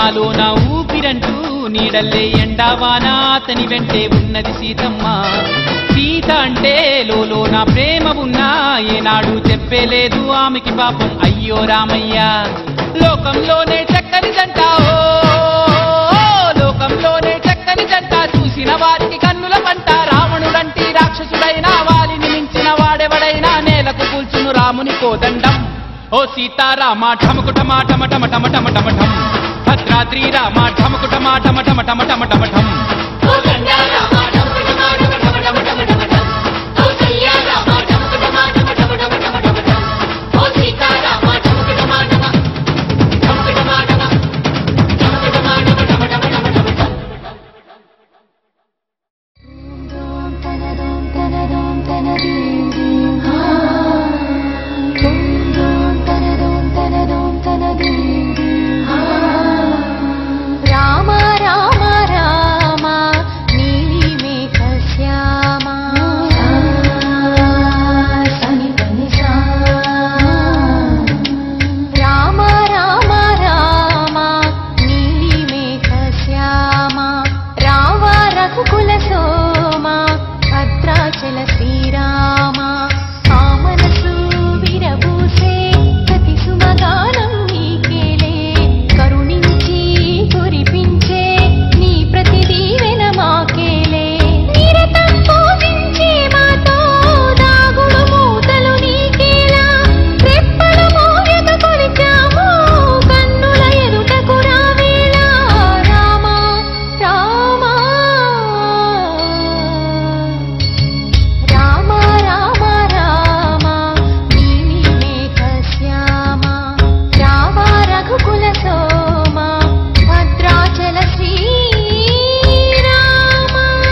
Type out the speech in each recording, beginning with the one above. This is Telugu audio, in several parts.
నాలో నా ఊపిరంటూ నీడల్లే ఎండావాన అతని వెంటే ఉన్నది సీతమ్మ సీత అంటే లోలో నా ప్రేమ ఉన్నా ఏనాడు చెప్పలేదు ఆమెకి పాపం అయ్యో రామయ్య లోకంలోనే చక్కని జంట ఓ లోకంలోనే చక్కని జంట చూసిన వారికి కన్నుల పంట రావణుడంటి రాక్షసుడైనా వాలిని మించిన వాడెవడైనా నేలకు కూల్చును రాముని కోదండం ఓ సీతారామ ఠమకుటమా టమ టమ టమ టమ టమ ఠం భద్రాద్రి రామ ఠమకుటమా టమ టమ టమ టమ టమ ఠం రామ రామ రామ నీలిమేఘ శ్యామ రామ రామ రామ నీలిమేఘ శ్యామ రావ రఘుకుల సోమ భద్రాచల శ్రీరామ ఆ మనసు విరబూసే ప్రతి సుమగానం నీకేలే కరుణించి కురిపించే నీ ప్రతి దీవెన మాకేలే నిరతం పూజించే మాతో దాగుడు మూతలు నీకేలా రెప్పలు మోయక కొలిచాము కన్నుల ఎదుటకు రావేలా రామ రామ రామ రామ రామ నీలిమేఘ శ్యామ రావ రఘుకుల సోమ భద్రాచల శ్రీరామ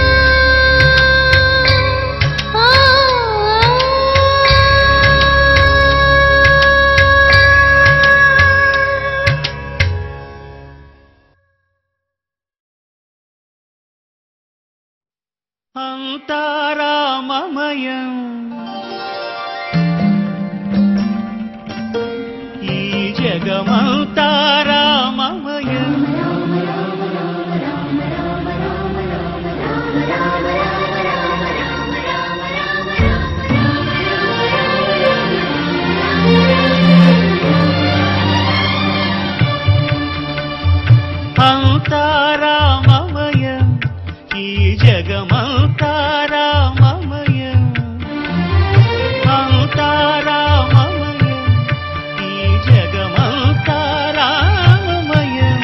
అంతారామమయం ఈ జగమంతారామమయం అంతారామమయం ఈ జగమంతారామమయం అంతారామమయం ఈ జగమంతారామమయం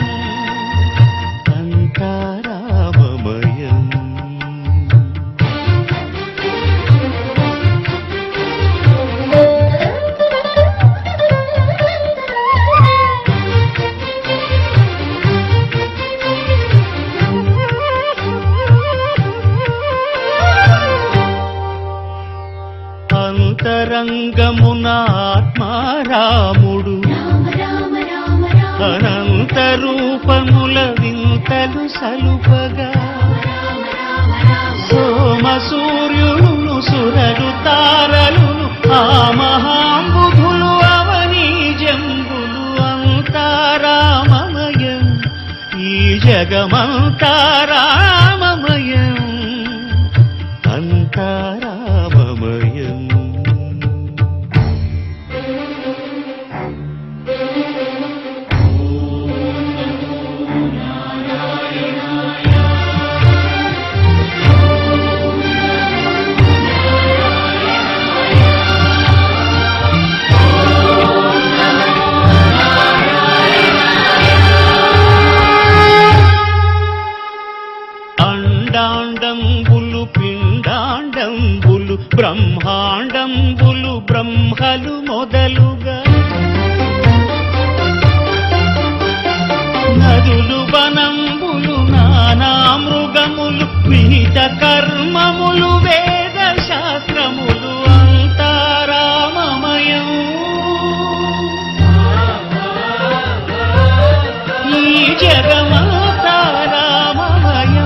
అంతారామమయం అంతరంగమున ఆత్మారాముడు అనంత రూపముల వింతలు సలుపగా సోమ సూర్యులు సురలు తారలును ఆ మహాంబుధులు అవనీ జంబులు అంతారామమయం ఈ జగమంతారామమయం అంతారామమయం అండాండంబులు పిండాండంబులు బ్రహ్మాండంబులు బ్రహ్మలు మొదలుగా నదులు వనంబులు నానా మృగములు విహిత కర్మములు వేద శాస్త్రములు అంతారామమయం ఈ జగమంతారామమయం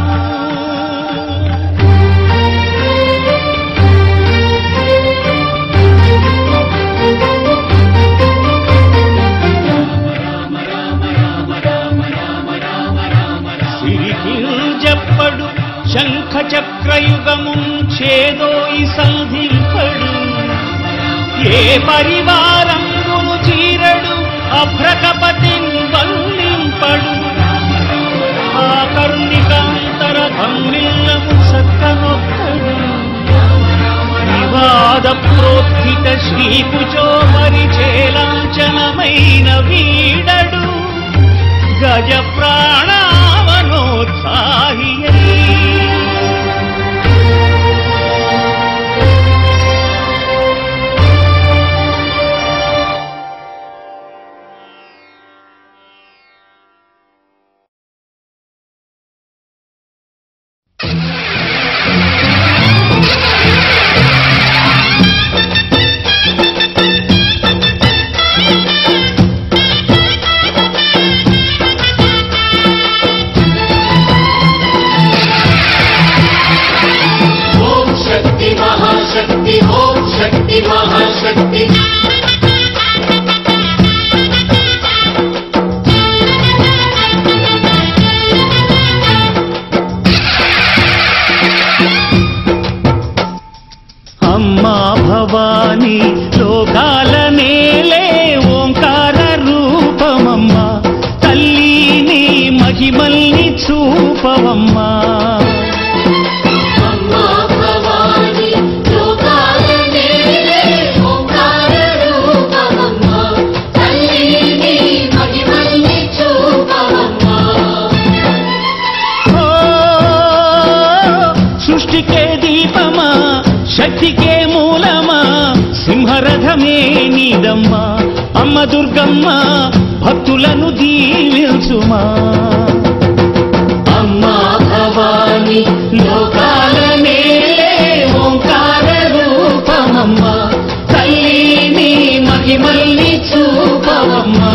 రామ కలియుగముంచేదోయి సంధింపడు ఏ పరివారంబును చీరడు అభ్రకపతిన్ వల్లింపడు ఆ కరుణికాంతర ధమ్మిల్లము చక్కనొక్కడు వివాద ప్రోత్థిత శ్రీకుచో పరిచేలాంచనమైన వీడడు గజ ప్రాణావనోత్సాహి ఓం శక్తి మహాశక్తి ఓం శక్తి మహాశక్తి అమ్మా భవాని లోకాల నేలే ఓంకార రూపమమ్మా తల్లిని మహిమల్ని చూపవమ్మా అమ్మా భవాని లోకాల నేలే ఓంకార రూపమమ్మా తల్లిని మహిమల్ని చూపవమ్మా ఓ, సృష్టికే దీపమా శక్తికే మూలమా సింహరథమే నీదమ్మా అమ్మ దుర్గమ్మ భక్తులను దీవించుమా అమ్మా భవాని లోకాల నేలే ఓంకార రూపమమ్మా తల్లిని మహిమల్ని చూపవమ్మా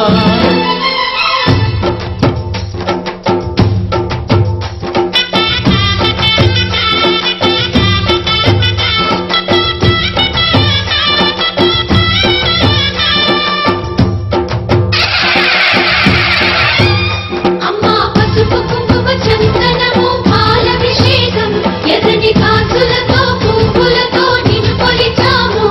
అమ్మా పసుపు కుంకుమ చందనము పాలభిషేకం ఎర్రని కాసులతో పువ్వులతో నిన్ను కొలిచాము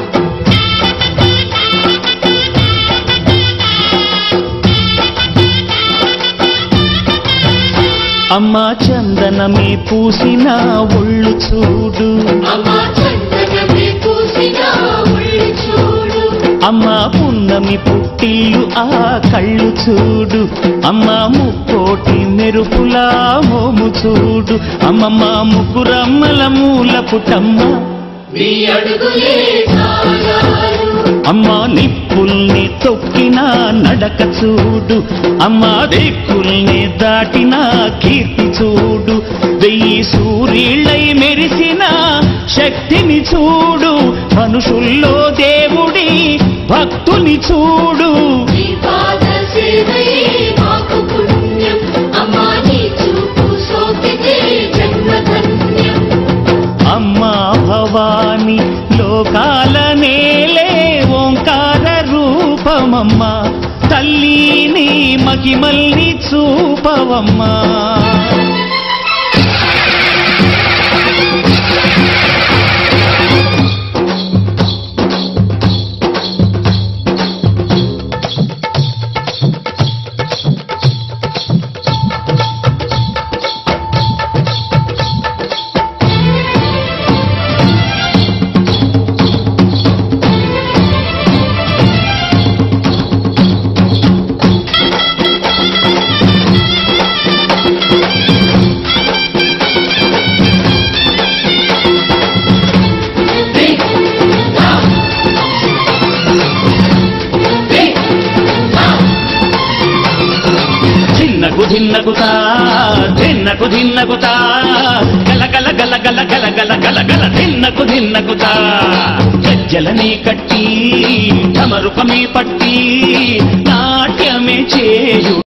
అమ్మా చందనమే పూసిన ఒళ్ళు చూడు అమ్మా చందనమే పూసిన ఒళ్ళు చూడు అమ్మా పున్నమి పుట్టిల్లు ఆ కళ్ళు చూడు అమ్మా ముక్కోటి మెరుపులా మోము చూడు అమ్మమ్మ ముగ్గురమ్మల మూల పుట్టమ్మ నీ అడుగులే సాగారు అమ్మా నిప్పుల్ని తొక్కిన నడక చూడు అమ్మా దిక్కుల్ని దాటిన కీర్తి చూడు వెయ్యి సూర్యుళ్ళై మెరిసిన శక్తిని చూడు మనుషుల్లో దేవుడి భక్తుని చూడు నీ పాద సేవయే మాకు పుణ్యం అమ్మా నీ చూపు సోకితే జన్మధన్యం అమ్మా భవాని లోకాల నేలే ఓంకార రూపమమ్మా తల్లిని మహిమల్ని చూపవమ్మా ధిన్నకు ధిన్నకుతా ధిన్నకు ధిన్నకుతా గల గల గల గల గల గల గల గల ధిన్నకు ధిన్నకుతా గజ్జలనే కట్టి ఢమరుకమే పట్టి నాట్యమే చేయు